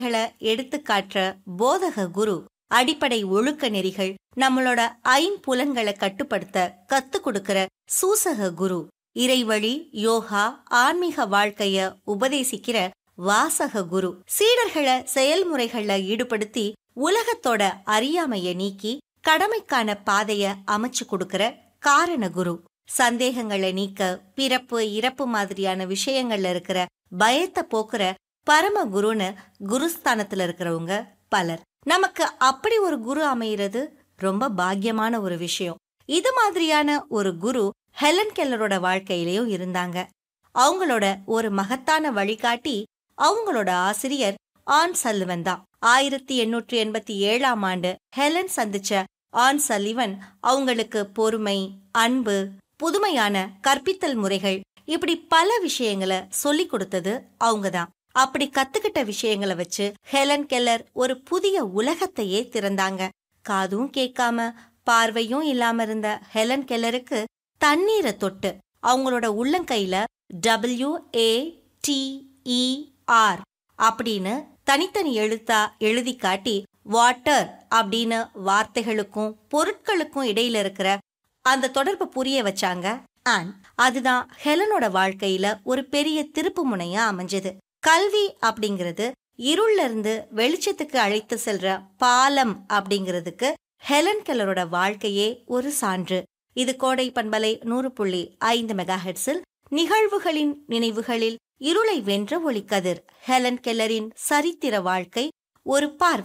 களை எடுத்துக்காட்டுற போதக குரு அடிப்படை ஒழுக்க நெறிகள் நம்மளோட ஐம்புலன்களை கட்டுப்படுத்த கத்து கொடுக்கிற சூசக குரு இறைவழி யோகா ஆன்மீக வாழ்க்கைய உபதேசிக்கிற வாசக குரு சீடர்களை செயல்முறைகள்ல ஈடுபடுத்தி உலகத்தோட அறியாமைய நீக்கி கடமைக்கான பாதைய அமைச்சு கொடுக்கிற காரண குரு சந்தேகங்களை நீக்க பிறப்பு இறப்பு மாதிரியான விஷயங்கள்ல இருக்கிற பயத்தை போக்குற பரம குருன்னு குருஸ்தானத்துல இருக்கிறவங்க பலர் நமக்கு அப்படி ஒரு குரு அமையிறது ரொம்ப பாக்கியமான ஒரு விஷயம் இது மாதிரியான ஒரு குரு ஹெலன் கெல்லரோட வாழ்க்கையிலயும் இருந்தாங்க அவங்களோட ஒரு மகத்தான வழிகாட்டி அவங்களோட ஆசிரியர் ஆன் சல்லிவன் தான் ஆயிரத்தி எண்ணூற்றி எண்பத்தி ஏழாம் ஆண்டு ஹெலன் சந்திச்ச ஆன் சல்லிவன் அவங்களுக்கு பொறுமை அன்பு புதுமையான கற்பித்தல் முறைகள் இப்படி பல விஷயங்களை சொல்லி கொடுத்தது அவங்க தான் அப்படி கத்துக்கிட்ட விஷயங்களை வச்சு ஹெலன் கெல்லர் ஒரு புதிய உலகத்தையே திறந்தாங்க காதும் கேட்காம பார்வையும் இல்லாம இருந்த ஹெலன் கெல்லருக்கு தண்ணீரை தொட்டு அவங்களோட உள்ளங்கையில W A T E R அப்படின்னு தனித்தனி எழுத்தா எழுதி காட்டி வாட்டர் அப்படின்னு வார்த்தைகளுக்கும் பொருட்களுக்கும் இடையில இருக்கிற அந்த தொடர்பு புரிய வச்சாங்க அண்ட் அதுதான் ஹெலனோட வாழ்க்கையில ஒரு பெரிய திருப்பு முனையா அமைஞ்சது கல்வி அப்படிங்கிறது இருள்ல இருந்து வெளிச்சத்துக்கு அழைத்து செல்ற பாலம் அப்படிங்கிறதுக்கு ஹெலன் கெல்லரோட வாழ்க்கையே ஒரு சான்று இது கோடை பண்பலை நூறு புள்ளி ஐந்து மெகா ஹெட்ஸில் நிகழ்வுகளின் நினைவுகளில் இருளை வென்ற ஒளிக்கதிர் ஹெலன் கெல்லரின் சரித்திர வாழ்க்கை ஒரு பார்வை